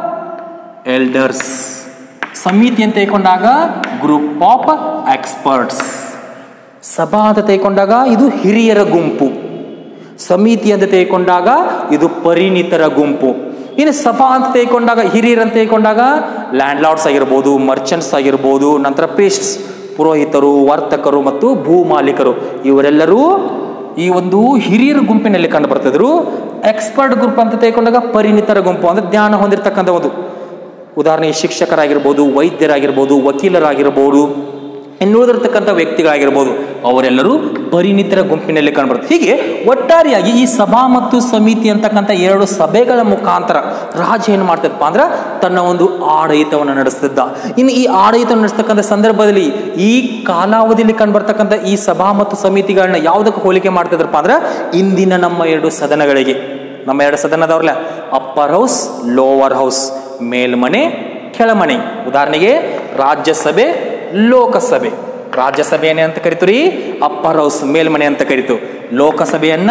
ಎಲ್ಡರ್ಸ್ ಸಮಿತಿ ಅಂತ ತೆಗೆದುಕೊಂಡಾಗ ಗ್ರೂಪ್ ಆಫ್ ಎಕ್ಸ್ಪರ್ಟ್ಸ್ ಸಭಾ ಅಂತ ತೆಗೆದುಕೊಂಡಾಗ ಇದು ಹಿರಿಯರ ಗುಂಪು ಸಮಿತಿ ಅಂತ ತೆಗೆದುಕೊಂಡಾಗ ಇದು ಪರಿಣಿತರ ಗುಂಪು ಇನ್ನು ಸಭಾ ಅಂತ ತೆಗೆದುಕೊಂಡಾಗ ಹಿರಿಯರು ಅಂತ ತೆಗೆದುಕೊಂಡಾಗ ಲ್ಯಾಂಡ್ ಲಾರ್ಡ್ಸ್ ಆಗಿರ್ಬೋದು ಮರ್ಚೆಂಟ್ಸ್ ಆಗಿರ್ಬೋದು ನಂತರ ಪೇಸ್ಟ್ಸ್ ಪುರೋಹಿತರು ವರ್ತಕರು ಮತ್ತು ಭೂ ಮಾಲೀಕರು ಇವರೆಲ್ಲರೂ ಈ ಒಂದು ಹಿರಿಯರ ಗುಂಪಿನಲ್ಲಿ ಕಂಡು ಬರ್ತಿದ್ರು ಎಕ್ಸ್ಪರ್ಟ್ ಗ್ರೂಪ್ ಅಂತ ತೆಗೆದುಕೊಂಡಾಗ ಪರಿಣಿತರ ಗುಂಪು ಅಂದ್ರೆ ಜ್ಞಾನ ಹೊಂದಿರತಕ್ಕಂಥ ಒಂದು ಉದಾಹರಣೆಗೆ ಶಿಕ್ಷಕರಾಗಿರ್ಬೋದು ವೈದ್ಯರಾಗಿರ್ಬೋದು ವಕೀಲರಾಗಿರ್ಬೋದು ಇನ್ನುಳಿದಿರ್ತಕ್ಕಂಥ ವ್ಯಕ್ತಿಗಳಾಗಿರ್ಬೋದು ಅವರೆಲ್ಲರೂ ಪರಿಣಿತರ ಗುಂಪಿನಲ್ಲಿ ಕಂಡುಬರುತ್ತೆ ಹೀಗೆ ಒಟ್ಟಾರೆಯಾಗಿ ಈ ಸಭಾ ಮತ್ತು ಸಮಿತಿ ಅಂತಕ್ಕಂಥ ಎರಡು ಸಭೆಗಳ ಮುಖಾಂತರ ರಾಜ ಏನು ಮಾಡ್ತಿದ್ದಪ್ಪ ಅಂದ್ರೆ ತನ್ನ ಒಂದು ಆಡಳಿತವನ್ನು ನಡೆಸ್ತಿದ್ದ ಇನ್ನು ಈ ಆಡಳಿತವನ್ನು ನಡೆಸ್ತಕ್ಕಂಥ ಸಂದರ್ಭದಲ್ಲಿ ಈ ಕಾಲಾವಧಿಯಲ್ಲಿ ಕಂಡುಬರ್ತಕ್ಕಂಥ ಈ ಸಭಾ ಮತ್ತು ಸಮಿತಿಗಳನ್ನ ಯಾವುದಕ್ಕೆ ಹೋಲಿಕೆ ಮಾಡ್ತಿದ್ರಪ್ಪ ಅಂದ್ರೆ ಇಂದಿನ ನಮ್ಮ ಎರಡು ಸದನಗಳಿಗೆ ನಮ್ಮ ಎರಡು ಸದನ ಅದಾವ್ರಲ್ಲ ಅಪ್ಪರ್ ಹೌಸ್ ಲೋವರ್ ಹೌಸ್ ಮೇಲ್ಮನೆ ಕೆಳಮನೆ ಉದಾಹರಣೆಗೆ ರಾಜ್ಯಸಭೆ ಲೋಕಸಭೆ ರಾಜ್ಯಸಭೆಯನ್ನೇ ಅಂತ ಕರಿತೀರಿ ಅಪ್ಪರ್ ಹೌಸ್ ಮೇಲ್ಮನೆ ಅಂತ ಕರಿತು ಲೋಕಸಭೆಯನ್ನ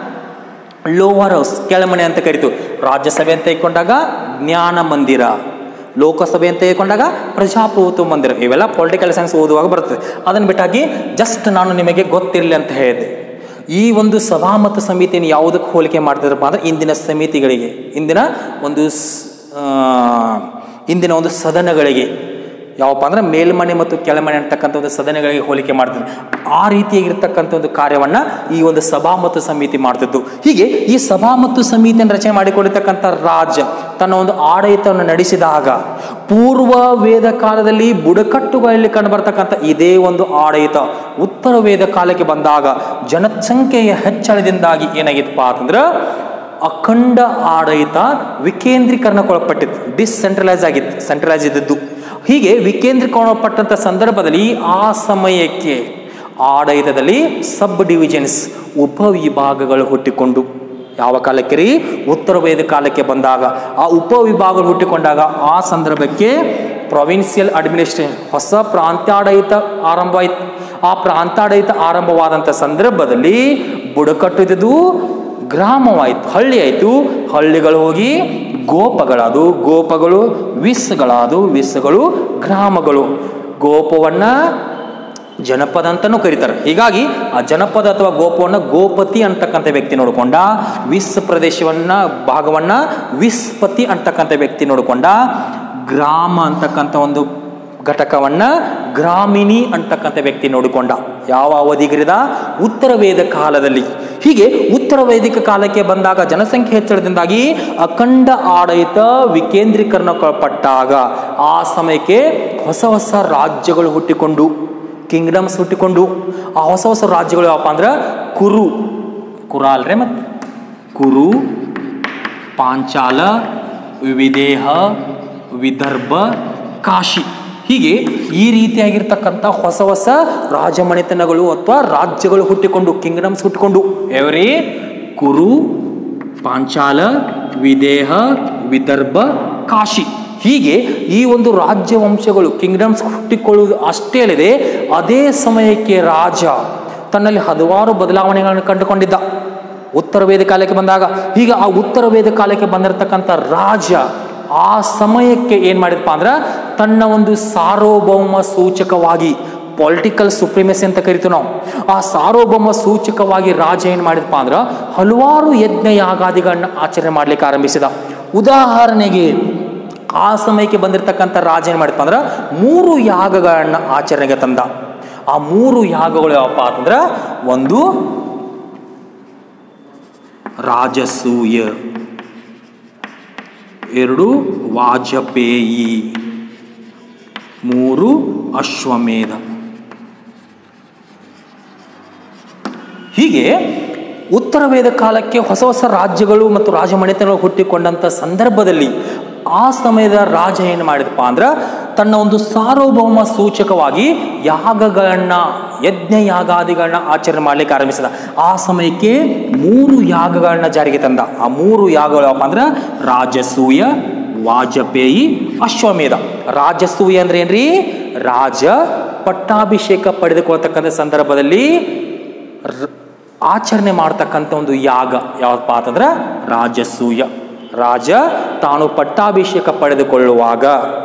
ಲೋವರ್ ಹೌಸ್ ಕೆಳಮನೆ ಅಂತ ಕರಿತು ರಾಜ್ಯಸಭೆ ಅಂತ ತೆಗೆದುಕೊಂಡಾಗ ಜ್ಞಾನ ಮಂದಿರ ಲೋಕಸಭೆ ಅಂತ ತೆಗೆದುಕೊಂಡಾಗ ಪ್ರಜಾಪ್ರಭುತ್ವ ಮಂದಿರ ಇವೆಲ್ಲ ಪೊಲಿಟಿಕಲ್ ಸೈನ್ಸ್ ಓದುವಾಗ ಬರ್ತದೆ ಅದನ್ನು ಬಿಟ್ಟಾಗಿ ಜಸ್ಟ್ ನಾನು ನಿಮಗೆ ಗೊತ್ತಿರಲಿ ಅಂತ ಹೇಳಿದೆ ಈ ಒಂದು ಸಭಾ ಮತ್ತು ಸಮಿತಿಯನ್ನು ಯಾವುದಕ್ಕೆ ಹೋಲಿಕೆ ಮಾಡ್ತಿದ್ರಪ್ಪ ಅಂದ್ರೆ ಇಂದಿನ ಸಮಿತಿಗಳಿಗೆ ಇಂದಿನ ಒಂದು ಸ್- ಆ, ಇಂದಿನ ಒಂದು ಸದನಗಳಿಗೆ ಯಾವಪ್ಪ ಅಂದ್ರೆ ಮೇಲ್ಮನೆ ಮತ್ತು ಕೆಳಮನೆ ಅಂತಕ್ಕಂಥ ಒಂದು ಸದನಗಳಿಗೆ ಹೋಲಿಕೆ ಮಾಡ್ತಿದ್ರು ಆ ರೀತಿಯಾಗಿರ್ತಕ್ಕಂಥ ಒಂದು ಕಾರ್ಯವನ್ನ ಈ ಒಂದು ಸಭಾ ಮತ್ತು ಸಮಿತಿ ಮಾಡ್ತಿದ್ದು ಹೀಗೆ ಈ ಸಭಾ ಮತ್ತು ಸಮಿತಿಯನ್ನು ರಚನೆ ಮಾಡಿಕೊಂಡಿರ್ತಕ್ಕಂಥ ರಾಜ ತನ್ನ ಒಂದು ಆಡಳಿತವನ್ನು ನಡೆಸಿದಾಗ ಪೂರ್ವ ವೇದ ಕಾಲದಲ್ಲಿ ಬುಡಕಟ್ಟುಗಳಲ್ಲಿ ಕಂಡುಬರ್ತಕ್ಕಂಥ ಇದೇ ಒಂದು ಆಡಳಿತ ಉತ್ತರ ವೇದ ಕಾಲಕ್ಕೆ ಬಂದಾಗ ಜನಸಂಖ್ಯೆಯ ಹೆಚ್ಚಳದಿಂದಾಗಿ ಏನಾಗಿತ್ತಪ್ಪ ಅಂತಂದ್ರೆ ಅಖಂಡ ಆಡಳಿತ ವಿಕೇಂದ್ರೀಕರಣಕ್ಕೊಳಪಟ್ಟಿತ್ತು ಡಿಸ್ಸೆಂಟ್ರಲೈಸ್ ಆಗಿತ್ತು ಸೆಂಟ್ರಲೈಸ್ ಇದ್ದದ್ದು ಹೀಗೆ ವಿಕೇಂದ್ರೀಕರಣಪಟ್ಟಂಥ ಸಂದರ್ಭದಲ್ಲಿ ಆ ಸಮಯಕ್ಕೆ ಆಡಳಿತದಲ್ಲಿ ಸಬ್ ಡಿವಿಷನ್ಸ್ ಉಪವಿಭಾಗಗಳು ಹುಟ್ಟಿಕೊಂಡು ಯಾವ ಕಾಲಕ್ಕೆ ರೀ ಉತ್ತರ ವೇದ ಕಾಲಕ್ಕೆ ಬಂದಾಗ ಆ ಉಪವಿಭಾಗಗಳು ಹುಟ್ಟಿಕೊಂಡಾಗ ಆ ಸಂದರ್ಭಕ್ಕೆ ಪ್ರೊವಿನ್ಸಿಯಲ್ ಅಡ್ಮಿನಿಸ್ಟ್ರೇಷನ್ ಹೊಸ ಪ್ರಾಂತ್ಯಾಡಳಿತ ಆರಂಭ ಆಯ್ತು ಆ ಪ್ರಾಂತಾಡಳಿತ ಆರಂಭವಾದಂಥ ಸಂದರ್ಭದಲ್ಲಿ ಬುಡಕಟ್ಟು ಇದ್ದದ್ದು ಗ್ರಾಮವಾಯಿತು ಹಳ್ಳಿ ಆಯಿತು ಹಳ್ಳಿಗಳು ಹೋಗಿ ಗೋಪಗಳಾದವು ಗೋಪಗಳು ವಿಸ್ಗಳಾದವು ವಿಸ್ಗಳು ಗ್ರಾಮಗಳು ಗೋಪವನ್ನ ಜನಪದ ಅಂತಲೂ ಕರೀತಾರೆ ಹೀಗಾಗಿ ಆ ಜನಪದ ಅಥವಾ ಗೋಪವನ್ನು ಗೋಪತಿ ಅಂತಕ್ಕಂಥ ವ್ಯಕ್ತಿ ನೋಡಿಕೊಂಡ ವಿಸ್ ಪ್ರದೇಶವನ್ನ ಭಾಗವನ್ನ ವಿಸ್ಪತಿ ಅಂತಕ್ಕಂಥ ವ್ಯಕ್ತಿ ನೋಡಿಕೊಂಡ ಗ್ರಾಮ ಅಂತಕ್ಕಂಥ ಒಂದು ಘಟಕವನ್ನ ಗ್ರಾಮಿಣಿ ಅಂತಕ್ಕಂಥ ವ್ಯಕ್ತಿ ನೋಡಿಕೊಂಡ ಯಾವ ಅವಧಿಗಿರಿದ ಉತ್ತರ ವೇದ ಕಾಲದಲ್ಲಿ ಹೀಗೆ ಉತ್ತರ ವೈದಿಕ ಕಾಲಕ್ಕೆ ಬಂದಾಗ ಜನಸಂಖ್ಯೆ ಹೆಚ್ಚಳದಿಂದಾಗಿ ಅಖಂಡ ಆಡಳಿತ ವಿಕೇಂದ್ರೀಕರಣಪಟ್ಟಾಗ ಆ ಸಮಯಕ್ಕೆ ಹೊಸ ಹೊಸ ರಾಜ್ಯಗಳು ಹುಟ್ಟಿಕೊಂಡು ಕಿಂಗ್ಡಮ್ಸ್ ಹುಟ್ಟಿಕೊಂಡು ಆ ಹೊಸ ಹೊಸ ರಾಜ್ಯಗಳು ಯಾವಪ್ಪ ಅಂದ್ರೆ ಕುರು ಕುರಾಲ್ರೆ ಮತ್ತೆ ಕುರು ಪಾಂಚಾಲ ವಿದೇಹ ವಿದರ್ಭ ಕಾಶಿ ಹೀಗೆ ಈ ರೀತಿಯಾಗಿರ್ತಕ್ಕಂಥ ಹೊಸ ಹೊಸ ರಾಜಮನೆತನಗಳು ಅಥವಾ ರಾಜ್ಯಗಳು ಹುಟ್ಟಿಕೊಂಡು ಕಿಂಗ್ಡಮ್ಸ್ ಹುಟ್ಟಿಕೊಂಡು ಎವರಿ ಕುರು ಪಾಂಚಾಲ ವಿದೇಹ ವಿದರ್ಭ ಕಾಶಿ ಹೀಗೆ ಈ ಒಂದು ರಾಜ್ಯ ವಂಶಗಳು ಕಿಂಗ್ಡಮ್ಸ್ ಹುಟ್ಟಿಕೊಳ್ಳುವುದು ಅಷ್ಟೇ ಅಲ್ಲದೆ ಅದೇ ಸಮಯಕ್ಕೆ ರಾಜ ತನ್ನಲ್ಲಿ ಹಲವಾರು ಬದಲಾವಣೆಗಳನ್ನು ಕಂಡುಕೊಂಡಿದ್ದ ಉತ್ತರ ವೇದ ಕಾಲಕ್ಕೆ ಬಂದಾಗ ಈಗ ಆ ಉತ್ತರ ವೇದ ಕಾಲಕ್ಕೆ ಬಂದಿರತಕ್ಕಂಥ ರಾಜ ಆ ಸಮಯಕ್ಕೆ ಏನು ಮಾಡಿದಪ್ಪ ಅಂದ್ರೆ ತನ್ನ ಒಂದು ಸಾರ್ವಭೌಮ ಸೂಚಕವಾಗಿ ಪೊಲಿಟಿಕಲ್ ಸುಪ್ರಿಮೆಸಿ ಅಂತ ಕರಿತೀವಿ ನಾವು ಆ ಸಾರ್ವಭೌಮ ಸೂಚಕವಾಗಿ ರಾಜ ಏನು ಮಾಡಿದಪ್ಪ ಅಂದ್ರೆ ಹಲವಾರು ಯಜ್ಞ ಯಾಗಾದಿಗಳನ್ನ ಆಚರಣೆ ಮಾಡ್ಲಿಕ್ಕೆ ಆರಂಭಿಸಿದ ಉದಾಹರಣೆಗೆ ಆ ಸಮಯಕ್ಕೆ ಬಂದಿರತಕ್ಕಂಥ ರಾಜ ಏನು ಮಾಡಿದಪ್ಪ ಅಂದ್ರೆ ಮೂರು ಯಾಗಗಳನ್ನ ಆಚರಣೆಗೆ ತಂದ ಆ ಮೂರು ಯಾಗಗಳು ಯಾವಪ್ಪ ಅಂತಂದ್ರೆ ಒಂದು ರಾಜಸೂಯ ಎರಡು ವಾಜಪೇಯಿ ಮೂರು ಅಶ್ವಮೇಧ ಹೀಗೆ ಉತ್ತರ ವೇದ ಕಾಲಕ್ಕೆ ಹೊಸ ಹೊಸ ರಾಜ್ಯಗಳು ಮತ್ತು ರಾಜಮನೆತನಗಳು ಹುಟ್ಟಿಕೊಂಡಂಥ ಸಂದರ್ಭದಲ್ಲಿ ಆ ಸಮಯದ ರಾಜ ಏನು ಮಾಡಿದಪ್ಪ ಅಂದ್ರೆ ತನ್ನ ಒಂದು ಸಾರ್ವಭೌಮ ಸೂಚಕವಾಗಿ ಯಾಗಗಳನ್ನ ಯಜ್ಞ ಯಾಗಾದಿಗಳನ್ನ ಆಚರಣೆ ಮಾಡ್ಲಿಕ್ಕೆ ಆರಂಭಿಸಿದ ಆ ಸಮಯಕ್ಕೆ ಮೂರು ಯಾಗಗಳನ್ನ ಜಾರಿಗೆ ತಂದ ಆ ಮೂರು ಯಾಗಗಳು ಯಾವಪ್ಪ ಅಂದ್ರೆ ರಾಜಸೂಯ ವಾಜಪೇಯಿ ಅಶ್ವಮೇಧ ರಾಜಸೂಯ ಅಂದ್ರೆ ಏನ್ರಿ ರಾಜ ಪಟ್ಟಾಭಿಷೇಕ ಪಡೆದುಕೊಳ್ತಕ್ಕಂಥ ಸಂದರ್ಭದಲ್ಲಿ ರ- ಆಚರಣೆ ಮಾಡ್ತಕ್ಕಂಥ ಒಂದು ಯಾಗ ಯಾವಪ್ಪ ಅಂತಂದ್ರೆ ರಾಜಸೂಯ ರಾಜ ತಾನು ಪಟ್ಟಾಭಿಷೇಕ ಪಡೆದುಕೊಳ್ಳುವಾಗ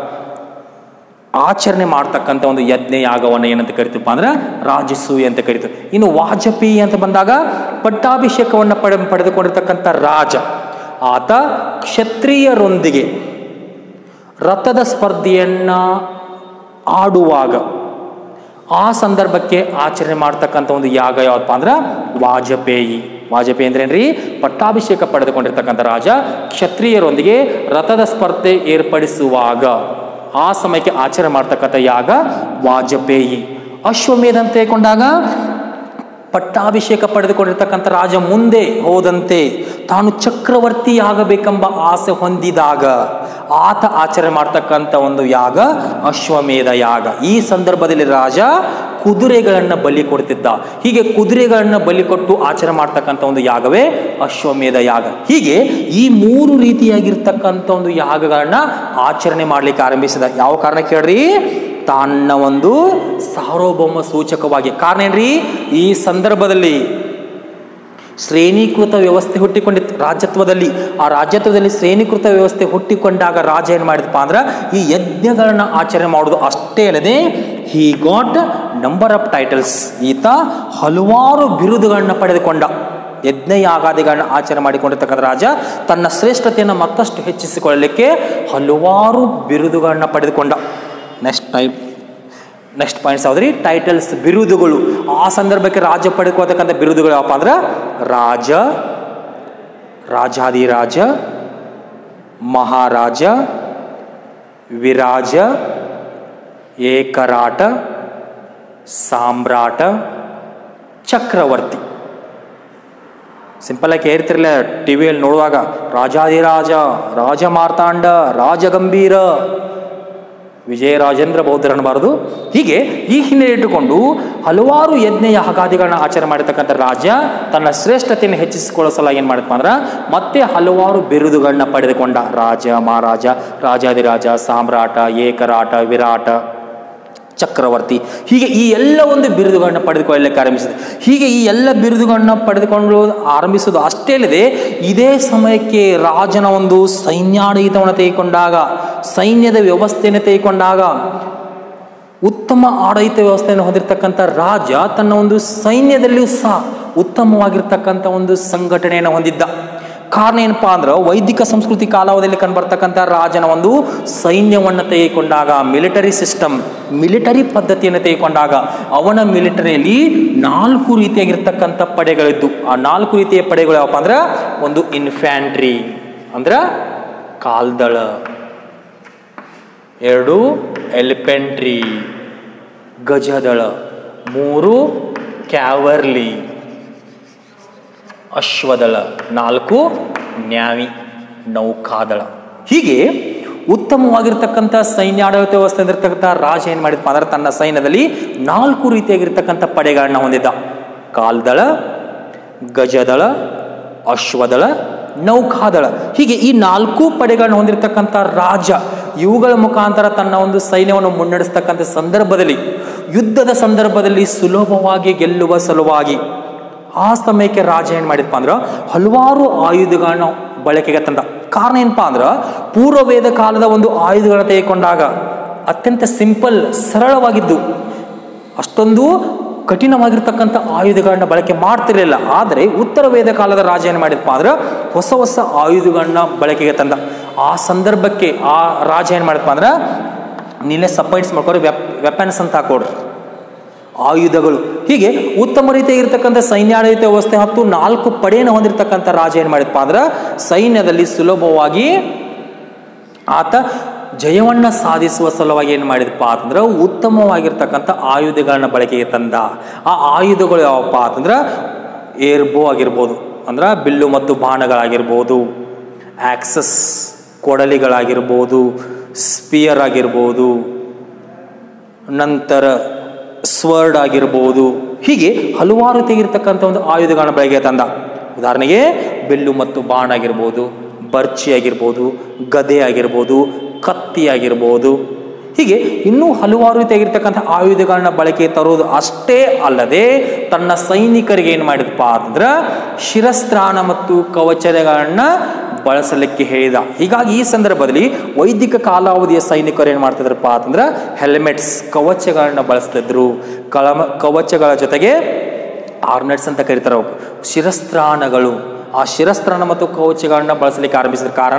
ಆಚರಣೆ ಮಾಡ್ತಕ್ಕಂಥ ಒಂದು ಯಜ್ಞ ಯಾಗವನ್ನು ಏನಂತ ಕರಿತೀವಪ್ಪ ಅಂದ್ರೆ ರಾಜಸೂಯ ಅಂತ ಕರಿತೀವಿ ಇನ್ನು ವಾಜಪೇಯಿ ಅಂತ ಬಂದಾಗ ಪಟ್ಟಾಭಿಷೇಕವನ್ನು ಪಡೆ ಪಡೆದುಕೊಂಡಿರ್ತಕ್ಕಂಥ ರಾಜ ಆತ ಕ್ಷತ್ರಿಯರೊಂದಿಗೆ ರಥದ ಸ್ಪರ್ಧೆಯನ್ನ ಆಡುವಾಗ ಆ ಸಂದರ್ಭಕ್ಕೆ ಆಚರಣೆ ಮಾಡ್ತಕ್ಕಂಥ ಒಂದು ಯಾಗ ಯಾವಪ್ಪ ಅಂದ್ರೆ ವಾಜಪೇಯಿ ವಾಜಪೇಯಿ ಅಂದ್ರೆ ಏನ್ರಿ ಪಟ್ಟಾಭಿಷೇಕ ಪಡೆದುಕೊಂಡಿರ್ತಕ್ಕಂಥ ರಾಜ ಕ್ಷತ್ರಿಯರೊಂದಿಗೆ ರಥದ ಸ್ಪರ್ಧೆ ಏರ್ಪಡಿಸುವಾಗ ಆ ಸಮಯಕ್ಕೆ ಆಚರಣೆ ಮಾಡ್ತಕ್ಕಂಥ ಯಾಗ ವಾಜಪೇಯಿ ಅಶ್ವಮೇಧ ಅಂತ ತಿಳ್ಕೊಂಡಾಗ ಪಟ್ಟಾಭಿಷೇಕ ಪಡೆದುಕೊಂಡಿರ್ತಕ್ಕಂಥ ರಾಜ ಮುಂದೆ ಹೋದಂತೆ ತಾನು ಚಕ್ರವರ್ತಿಯಾಗಬೇಕೆಂಬ ಆಸೆ ಹೊಂದಿದಾಗ ಆತ ಆಚರಣೆ ಮಾಡ್ತಕ್ಕಂಥ ಒಂದು ಯಾಗ ಅಶ್ವಮೇಧ ಯಾಗ ಈ ಸಂದರ್ಭದಲ್ಲಿ ರಾಜ ಕುದುರೆಗಳನ್ನು ಬಲಿ ಕೊಡ್ತಿದ್ದ ಹೀಗೆ ಕುದುರೆಗಳನ್ನು ಬಲಿ ಕೊಟ್ಟು ಆಚರಣೆ ಮಾಡ್ತಕ್ಕಂಥ ಒಂದು ಯಾಗವೇ ಅಶ್ವಮೇಧ ಯಾಗ ಹೀಗೆ ಈ ಮೂರು ರೀತಿಯಾಗಿರ್ತಕ್ಕಂಥ ಒಂದು ಯಾಗಗಳನ್ನ ಆಚರಣೆ ಮಾಡ್ಲಿಕ್ಕೆ ಆರಂಭಿಸಿದ ಯಾವ ಕಾರಣ ಕೇಳ್ರಿ ತನ್ನ ಒಂದು ಸಾರ್ವಭೌಮ ಸೂಚಕವಾಗಿ ಕಾರಣ ಏನ್ರಿ ಈ ಸಂದರ್ಭದಲ್ಲಿ ಶ್ರೇಣೀಕೃತ ವ್ಯವಸ್ಥೆ ಹುಟ್ಟಿಕೊಂಡಿತ್ತು ರಾಜ್ಯತ್ವದಲ್ಲಿ ಆ ರಾಜ್ಯತ್ವದಲ್ಲಿ ಶ್ರೇಣೀಕೃತ ವ್ಯವಸ್ಥೆ ಹುಟ್ಟಿಕೊಂಡಾಗ ರಾಜ ಏನು ಮಾಡಿದಪ್ಪ ಅಂದ್ರೆ ಈ ಯಜ್ಞಗಳನ್ನ ಆಚರಣೆ ಮಾಡೋದು ಅಷ್ಟೇ ಅಲ್ಲದೆ he got number of titles ಈತ ಹಲವಾರು ಬಿರುದುಗಳನ್ನ ಪಡೆದುಕೊಂಡ ಯಜ್ಞ ಯಾಗಾದಿಗಳನ್ನ ಆಚರಣೆ ಮಾಡಿಕೊಂಡಿರ್ತಕ್ಕಂಥ ರಾಜ ತನ್ನ ಶ್ರೇಷ್ಠತೆಯನ್ನು ಮತ್ತಷ್ಟು ಹೆಚ್ಚಿಸಿಕೊಳ್ಳಲಿಕ್ಕೆ ಹಲವಾರು ಬಿರುದುಗಳನ್ನ ಪಡೆದುಕೊಂಡ ನೆಕ್ಸ್ಟ್ ಟೈಪ್ ನೆಕ್ಸ್ಟ್ ಪಾಯಿಂಟ್ಸ್ ಯಾವ್ದ್ರಿ ಟೈಟಲ್ಸ್ ಬಿರುದುಗಳು ಆ ಸಂದರ್ಭಕ್ಕೆ ರಾಜ ಪಡ್ಕೋತಕ್ಕಂಥ ಬಿರುದುಗಳು ಯಾವಪ್ಪ ಅಂದ್ರೆ ರಾಜ ರಾಜಾದಿರಾಜ ಮಹಾರಾಜ ವಿರಾಜ ಏಕರಾಟ ಸಾಮ್ರಾಟ ಚಕ್ರವರ್ತಿ ಸಿಂಪಲ್ ಆಗಿ ಹೇಳ್ತಿರಲಿಲ್ಲ ಟಿ ವಿಯಲ್ಲಿ ನೋಡುವಾಗ ರಾಜಾದಿರಾಜ ರಾಜ ಮಾರ್ತಾಂಡ ರಾಜಗಂಭೀರ ವಿಜಯರಾಜೇಂದ್ರ ಬೌದ್ಧರು ಅನ್ನಬಾರದು ಹೀಗೆ ಈ ಹಿನ್ನೆಲೆ ಇಟ್ಟುಕೊಂಡು ಹಲವಾರು ಯಜ್ಞ ಯಾಗಾದಿಗಳನ್ನ ಆಚರಣೆ ಮಾಡಿರ್ತಕ್ಕಂಥ ರಾಜ ತನ್ನ ಶ್ರೇಷ್ಠತೆಯನ್ನು ಹೆಚ್ಚಿಸಿಕೊಳ್ಳೋ ಸಲ ಏನು ಮಾಡಿದಪ್ಪ ಅಂದ್ರೆ ಮತ್ತೆ ಹಲವಾರು ಬಿರುದುಗಳನ್ನ ಪಡೆದುಕೊಂಡ ರಾಜ ಮಹಾರಾಜ ರಾಜಾದಿರಾಜ ಸಾಮ್ರಾಟ ಏಕರಾಟ ವಿರಾಟ ಚಕ್ರವರ್ತಿ ಹೀಗೆ ಈ ಎಲ್ಲ ಒಂದು ಬಿರುದುಗಳನ್ನ ಪಡೆದುಕೊಳ್ಳಲಿಕ್ಕೆ ಆರಂಭಿಸಿದೆ ಹೀಗೆ ಈ ಎಲ್ಲ ಬಿರುದುಗಳನ್ನ ಪಡೆದುಕೊಂಡು ಆರಂಭಿಸೋದು ಅಷ್ಟೇ ಅಲ್ಲದೆ ಇದೇ ಸಮಯಕ್ಕೆ ರಾಜನ ಒಂದು ಸೈನ್ಯಾಡಳಿತವನ್ನು ತೆಗೆದುಕೊಂಡಾಗ ಸೈನ್ಯದ ವ್ಯವಸ್ಥೆಯನ್ನು ತೆಗೆದುಕೊಂಡಾಗ ಉತ್ತಮ ಆಡಳಿತ ವ್ಯವಸ್ಥೆಯನ್ನು ಹೊಂದಿರತಕ್ಕಂಥ ರಾಜ ತನ್ನ ಒಂದು ಸೈನ್ಯದಲ್ಲಿಯೂ ಸಹ ಉತ್ತಮವಾಗಿರ್ತಕ್ಕಂಥ ಒಂದು ಸಂಘಟನೆಯನ್ನು ಹೊಂದಿದ್ದ ಕಾರಣ ಏನಪ್ಪಾ ಅಂದ್ರೆ ವೈದಿಕ ಸಂಸ್ಕೃತಿ ಕಾಲಾವಧಿಯಲ್ಲಿ ಕಂಡುಬರ್ತಕ್ಕಂಥ ರಾಜನ ಒಂದು ಸೈನ್ಯವನ್ನು ತೆಗೆದುಕೊಂಡಾಗ ಮಿಲಿಟರಿ ಸಿಸ್ಟಮ್ ಮಿಲಿಟರಿ ಪದ್ಧತಿಯನ್ನು ತೆಗೆದುಕೊಂಡಾಗ ಅವನ ಮಿಲಿಟರಿಯಲ್ಲಿ ನಾಲ್ಕು ರೀತಿಯಾಗಿರ್ತಕ್ಕಂಥ ಪಡೆಗಳಿದ್ದು ಆ ನಾಲ್ಕು ರೀತಿಯ ಪಡೆಗಳು ಯಾವಪ್ಪ ಅಂದ್ರೆ ಒಂದು ಇನ್ಫ್ಯಾಂಟ್ರಿ ಅಂದ್ರೆ ಕಾಲ್ದಳ ಎರಡು ಎಲಿಪೆಂಟ್ರಿ ಗಜದಳ ಮೂರು ಕ್ಯಾವರ್ಲಿ ಅಶ್ವದಳ ನಾಲ್ಕು ನ್ಯಾವಿ ನೌಕಾದಳ ಹೀಗೆ ಉತ್ತಮವಾಗಿರ್ತಕ್ಕಂಥ ಸೈನ್ಯಾಡಳಿತ ವ್ಯವಸ್ಥೆ ಇರತಕ್ಕಂಥ ರಾಜ ಏನು ಮಾಡಿದಪ್ಪ ಅಂದ್ರೆ ತನ್ನ ಸೈನ್ಯದಲ್ಲಿ ನಾಲ್ಕು ರೀತಿಯಾಗಿರ್ತಕ್ಕಂಥ ಪಡೆಗಳನ್ನ ಹೊಂದಿದ್ದ ಕಾಲ್ದಳ ಗಜದಳ ಅಶ್ವದಳ ನೌಕಾದಳ ಹೀಗೆ ಈ ನಾಲ್ಕು ಪಡೆಗಳನ್ನ ಹೊಂದಿರತಕ್ಕಂಥ ರಾಜ ಇವುಗಳ ಮುಖಾಂತರ ತನ್ನ ಒಂದು ಸೈನ್ಯವನ್ನು ಮುನ್ನಡೆಸ್ತಕ್ಕಂಥ ಸಂದರ್ಭದಲ್ಲಿ ಯುದ್ಧದ ಸಂದರ್ಭದಲ್ಲಿ ಸುಲಭವಾಗಿ ಗೆಲ್ಲುವ ಸಲುವಾಗಿ ಆ ಸಮಯಕ್ಕೆ ರಾಜ ಏನು ಮಾಡಿದಪ್ಪ ಅಂದ್ರೆ ಹಲವಾರು ಆಯುಧಗಳನ್ನ ಬಳಕೆಗೆ ತಂದ ಕಾರಣ ಏನಪ್ಪಾ ಅಂದ್ರೆ ಪೂರ್ವವೇದ ಕಾಲದ ಒಂದು ಆಯುಧಗಳನ್ನ ತೆಗೆದುಕೊಂಡಾಗ ಅತ್ಯಂತ ಸಿಂಪಲ್ ಸರಳವಾಗಿದ್ದು ಅಷ್ಟೊಂದು ಕಠಿಣವಾಗಿರ್ತಕ್ಕಂಥ ಆಯುಧಗಳನ್ನ ಬಳಕೆ ಮಾಡ್ತಿರಲಿಲ್ಲ ಆದರೆ ಉತ್ತರ ವೇದ ಕಾಲದ ರಾಜ ಏನು ಮಾಡಿದಪ್ಪ ಅಂದ್ರೆ ಹೊಸ ಹೊಸ ಆಯುಧಗಳನ್ನ ಬಳಕೆಗೆ ತಂದ ಆ ಸಂದರ್ಭಕ್ಕೆ ಆ ರಾಜ ಏನು ಮಾಡಿದಪ್ಪ ಅಂದ್ರೆ ನೀನೇ ಸಪೈಟ್ಸ್ ಮಾಡ್ಕೊಡ್ರಿ ವೆಪ್ ವೆಪನ್ಸ್ ಅಂತ ಹಾಕೊಡ್ರಿ ಆಯುಧಗಳು ಹೀಗೆ ಉತ್ತಮ ರೀತಿಯಾಗಿರ್ತಕ್ಕಂಥ ಸೈನ್ಯಾಡಳಿತ ವ್ಯವಸ್ಥೆ ಮತ್ತು ನಾಲ್ಕು ಪಡೆಯನ್ನು ಹೊಂದಿರತಕ್ಕಂಥ ರಾಜ ಏನು ಮಾಡಿದಪ್ಪ ಅಂದ್ರೆ ಸೈನ್ಯದಲ್ಲಿ ಸುಲಭವಾಗಿ ಆತ ಜಯವನ್ನ ಸಾಧಿಸುವ ಸಲುವಾಗಿ ಏನು ಮಾಡಿದಪ್ಪ ಅಂತಂದ್ರೆ ಉತ್ತಮವಾಗಿರ್ತಕ್ಕಂಥ ಆಯುಧಗಳನ್ನ ಬಳಕೆಗೆ ತಂದ ಆ ಆಯುಧಗಳು ಯಾವಪ್ಪ ಅಂತಂದ್ರೆ ಏರ್ಬೋ ಆಗಿರ್ಬೋದು ಅಂದ್ರೆ ಬಿಲ್ಲು ಮತ್ತು ಬಾಣಗಳಾಗಿರ್ಬೋದು ಆಕ್ಸಸ್ ಕೊಡಲಿಗಳಾಗಿರ್ಬೋದು ಸ್ಪಿಯರ್ ಆಗಿರ್ಬೋದು ನಂತರ ಸ್ವರ್ಡ್ ಆಗಿರ್ಬೋದು ಹೀಗೆ ಹಲವಾರು ತೆಗಿರ್ತಕ್ಕಂಥ ಒಂದು ಆಯುಧಗಳನ್ನ ಬೆಳಗ್ಗೆ ತಂದ ಉದಾಹರಣೆಗೆ ಬೆಲ್ಲು ಮತ್ತು ಬಾಣ ಆಗಿರ್ಬೋದು ಬರ್ಚಿ ಆಗಿರ್ಬೋದು ಗದೆ ಆಗಿರ್ಬೋದು ಕತ್ತಿ ಆಗಿರ್ಬೋದು ಹೀಗೆ ಇನ್ನೂ ಹಲವಾರು ರೀತಿಯಾಗಿರ್ತಕ್ಕಂಥ ಆಯುಧಗಳನ್ನ ಬಳಕೆ ತರೋದು ಅಷ್ಟೇ ಅಲ್ಲದೆ ತನ್ನ ಸೈನಿಕರಿಗೆ ಏನು ಮಾಡಿದಪ್ಪ ಅಂತಂದ್ರೆ ಶಿರಸ್ತ್ರಾಣ ಮತ್ತು ಕವಚಗಳನ್ನ ಬಳಸಲಿಕ್ಕೆ ಹೇಳಿದ ಹೀಗಾಗಿ ಈ ಸಂದರ್ಭದಲ್ಲಿ ವೈದಿಕ ಕಾಲಾವಧಿಯ ಸೈನಿಕರು ಏನು ಮಾಡ್ತಿದ್ರಪ್ಪ ಅಂತಂದ್ರೆ ಹೆಲ್ಮೆಟ್ಸ್ ಕವಚಗಳನ್ನ ಬಳಸ್ತಿದ್ರು ಕಳಮ ಕವಚಗಳ ಜೊತೆಗೆ ಆರ್ನೆಟ್ಸ್ ಅಂತ ಕರೀತಾರೆ ಅವಕ್ಕೆ ಶಿರಸ್ತ್ರಾಣಗಳು ಆ ಶಿರಸ್ತ್ರಾಣ ಮತ್ತು ಕವಚಗಳನ್ನ ಬಳಸಲಿಕ್ಕೆ ಆರಂಭಿಸಿದ ಕಾರಣ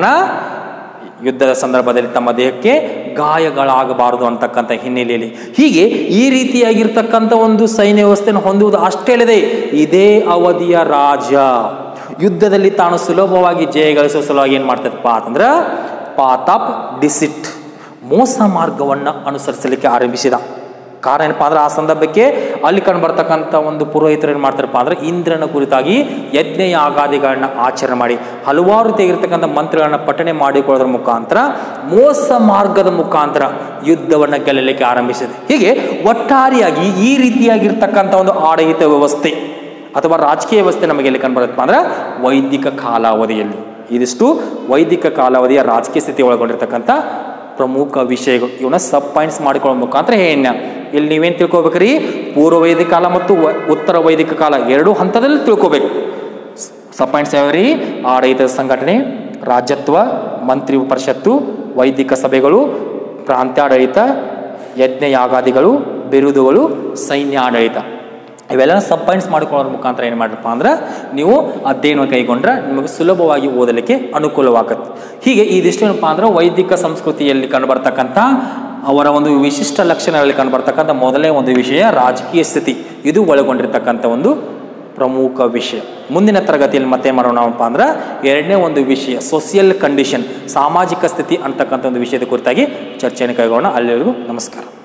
ಯುದ್ಧದ ಸಂದರ್ಭದಲ್ಲಿ ತಮ್ಮ ದೇಹಕ್ಕೆ ಗಾಯಗಳಾಗಬಾರದು ಅಂತಕ್ಕಂಥ ಹಿನ್ನೆಲೆಯಲ್ಲಿ ಹೀಗೆ ಈ ರೀತಿಯಾಗಿರ್ತಕ್ಕಂಥ ಒಂದು ಸೈನ್ಯ ವ್ಯವಸ್ಥೆಯನ್ನು ಹೊಂದುವುದು ಅಷ್ಟೇ ಅಲ್ಲದೆ ಇದೇ ಅವಧಿಯ ರಾಜ ಯುದ್ಧದಲ್ಲಿ ತಾನು ಸುಲಭವಾಗಿ ಜಯ ಗಳಿಸುವ ಸಲುವಾಗಿ ಏನು ಮಾಡ್ತದಪ್ಪ ಅಂತಂದ್ರೆ ಪಾತ್ ಆಫ್ ಡಿಸಿಟ್ ಮೋಸ ಮಾರ್ಗವನ್ನು ಅನುಸರಿಸಲಿಕ್ಕೆ ಆರಂಭಿಸಿದ ಕಾರಣ ಏನಪ್ಪ ಅಂದ್ರೆ ಆ ಸಂದರ್ಭಕ್ಕೆ ಅಲ್ಲಿ ಕಂಡು ಬರ್ತಕ್ಕಂಥ ಒಂದು ಪುರೋಹಿತರು ಏನು ಮಾಡ್ತಾರಪ್ಪ ಅಂದ್ರೆ ಇಂದ್ರನ ಕುರಿತಾಗಿ ಯಜ್ಞ ಯಾಗಾದಿಗಳನ್ನ ಆಚರಣೆ ಮಾಡಿ ಹಲವಾರು ತೆಗಿರ್ತಕ್ಕಂಥ ಮಂತ್ರಗಳನ್ನ ಪಠಣೆ ಮಾಡಿಕೊಳ್ಳೋದ್ರ ಮುಖಾಂತರ ಮೋಸ ಮಾರ್ಗದ ಮುಖಾಂತರ ಯುದ್ಧವನ್ನು ಗೆಲ್ಲಲಿಕ್ಕೆ ಆರಂಭಿಸಿದೆ ಹೀಗೆ ಒಟ್ಟಾರೆಯಾಗಿ ಈ ರೀತಿಯಾಗಿರ್ತಕ್ಕಂಥ ಒಂದು ಆಡಳಿತ ವ್ಯವಸ್ಥೆ ಅಥವಾ ರಾಜಕೀಯ ವ್ಯವಸ್ಥೆ ನಮಗೆ ಎಲ್ಲಿ ಕಂಡುಬರುತ್ತಪ್ಪ ಅಂದ್ರೆ ವೈದಿಕ ಕಾಲಾವಧಿಯಲ್ಲಿ ಇದಿಷ್ಟು ವೈದಿಕ ಕಾಲಾವಧಿಯ ರಾಜಕೀಯ ಸ್ಥಿತಿ ಒಳಗೊಂಡಿರ್ತಕ್ಕಂಥ ಪ್ರಮುಖ ವಿಷಯಗಳು ಇವನ್ನ ಸಬ್ ಪಾಯಿಂಟ್ಸ್ ಮಾಡಿಕೊಳ್ಳೋ ಮುಖಾಂತರ ಏನ ಇಲ್ಲಿ ನೀವೇನು ತಿಳ್ಕೊಬೇಕ್ರಿ ಪೂರ್ವ ವೈದಿಕ ಕಾಲ ಮತ್ತು ವ- ಉತ್ತರ ವೈದಿಕ ಕಾಲ ಎರಡೂ ಹಂತದಲ್ಲಿ ತಿಳ್ಕೊಬೇಕು ಸಬ್ ಪಾಯಿಂಟ್ಸ್ ಯಾವ್ರಿ ಆಡಳಿತ ಸಂಘಟನೆ ರಾಜ್ಯತ್ವ ಮಂತ್ರಿ ಪರಿಷತ್ತು ವೈದಿಕ ಸಭೆಗಳು ಪ್ರಾಂತ್ಯಾಡಳಿತ ಯಜ್ಞ ಯಾಗಾದಿಗಳು ಬಿರುದುಗಳು ಸೈನ್ಯ ಆಡಳಿತ ಇವೆಲ್ಲ ಸಬ್ ಪಾಯಿಂಟ್ಸ್ ಮಾಡಿಕೊಳ್ಳೋದ್ರ ಮುಖಾಂತರ ಏನು ಮಾಡ್ರಪ್ಪ ಅಂದ್ರೆ ನೀವು ಅಧ್ಯಯನ ಕೈಗೊಂಡ್ರೆ ನಿಮಗೆ ಸುಲಭವಾಗಿ ಓದಲಿಕ್ಕೆ ಅನುಕೂಲವಾಗುತ್ತೆ ಹೀಗೆ ಇದಿಷ್ಟೇನಪ್ಪ ಅಂದ್ರೆ ವೈದಿಕ ಸಂಸ್ಕೃತಿಯಲ್ಲಿ ಕಂಡುಬರ್ತಕ್ಕಂಥ ಅವರ ಒಂದು ವಿಶಿಷ್ಟ ಲಕ್ಷಣಗಳಲ್ಲಿ ಕಂಡುಬರ್ತಕ್ಕಂಥ ಮೊದಲನೇ ಒಂದು ವಿಷಯ ರಾಜಕೀಯ ಸ್ಥಿತಿ ಇದು ಒಳಗೊಂಡಿರ್ತಕ್ಕಂಥ ಒಂದು ಪ್ರಮುಖ ವಿಷಯ ಮುಂದಿನ ತರಗತಿಯಲ್ಲಿ ಮತ್ತೆ ಮಾಡೋಣಪ್ಪ ಅಂದ್ರೆ ಎರಡನೇ ಒಂದು ವಿಷಯ ಸೋಷಿಯಲ್ ಕಂಡೀಷನ್ ಸಾಮಾಜಿಕ ಸ್ಥಿತಿ ಅಂತಕ್ಕಂಥ ಒಂದು ವಿಷಯದ ಕುರಿತಾಗಿ ಚರ್ಚೆಯನ್ನು ಕೈಗೊಳ್ಳೋಣ ಅಲ್ಲಿವರೆಗೂ ನಮಸ್ಕಾರ